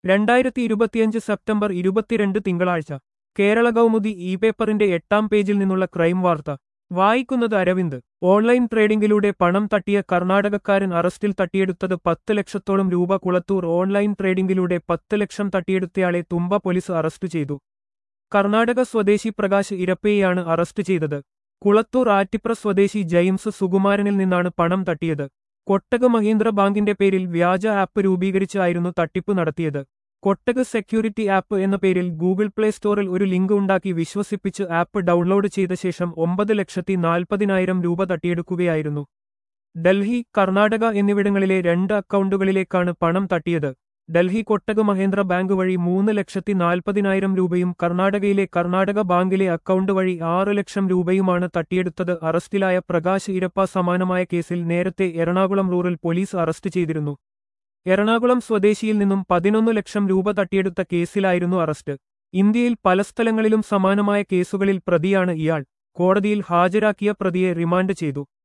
രണ്ടായിരത്തി ഇരുപത്തിയഞ്ച് സെപ്റ്റംബർ ഇരുപത്തിരണ്ട് തിങ്കളാഴ്ച കേരള കൗമുദി ഇ പേപ്പറിന്റെ എട്ടാം പേജിൽ നിന്നുള്ള ക്രൈം വാർത്ത വായിക്കുന്നത് അരവിന്ദ് ഓൺലൈൻ ട്രേഡിംഗിലൂടെ പണം തട്ടിയ കർണാടകക്കാരൻ അറസ്റ്റിൽ തട്ടിയെടുത്തത് പത്ത് ലക്ഷത്തോളം രൂപ കുളത്തൂർ ഓൺലൈൻ ട്രേഡിംഗിലൂടെ പത്ത് ലക്ഷം തട്ടിയെടുത്തയാളെ തുമ്പ പോലീസ് അറസ്റ്റ് ചെയ്തു കർണാടക സ്വദേശി പ്രകാശ് ഇരപ്പയെയാണ് അറസ്റ്റ് ചെയ്തത് കുളത്തൂർ ആറ്റിപ്ര സ്വദേശി ജെയിംസ് സുകുമാരനിൽ നിന്നാണ് പണം തട്ടിയത് കൊട്ടക് മഹീന്ദ്ര ബാങ്കിന്റെ പേരിൽ വ്യാജ ആപ്പ് രൂപീകരിച്ചായിരുന്നു തട്ടിപ്പ് നടത്തിയത് കൊട്ടക് സെക്യൂരിറ്റി ആപ്പ് എന്ന പേരിൽ ഗൂഗിൾ പ്ലേ സ്റ്റോറിൽ ഒരു ലിങ്ക് ഉണ്ടാക്കി വിശ്വസിപ്പിച്ച് ആപ്പ് ഡൗൺലോഡ് ചെയ്ത ശേഷം ഒമ്പത് ലക്ഷത്തി നാൽപ്പതിനായിരം രൂപ തട്ടിയെടുക്കുകയായിരുന്നു ഡൽഹി കർണാടക എന്നിവിടങ്ങളിലെ രണ്ട് അക്കൗണ്ടുകളിലേക്കാണ് പണം തട്ടിയത് ഡൽഹി കൊട്ടക് മഹേന്ദ്ര ബാങ്ക് വഴി മൂന്ന് ലക്ഷത്തി നാൽപ്പതിനായിരം രൂപയും കർണാടകയിലെ കർണാടക ബാങ്കിലെ അക്കൗണ്ട് വഴി ആറ് ലക്ഷം രൂപയുമാണ് തട്ടിയെടുത്തത് അറസ്റ്റിലായ പ്രകാശ് ഇരപ്പ സമാനമായ കേസിൽ നേരത്തെ എറണാകുളം റൂറൽ പോലീസ് അറസ്റ്റ് ചെയ്തിരുന്നു എറണാകുളം സ്വദേശിയിൽ നിന്നും പതിനൊന്ന് ലക്ഷം രൂപ തട്ടിയെടുത്ത കേസിലായിരുന്നു അറസ്റ്റ് ഇന്ത്യയിൽ പല സ്ഥലങ്ങളിലും സമാനമായ കേസുകളിൽ പ്രതിയാണ് ഇയാൾ കോടതിയിൽ ഹാജരാക്കിയ പ്രതിയെ റിമാൻഡ് ചെയ്തു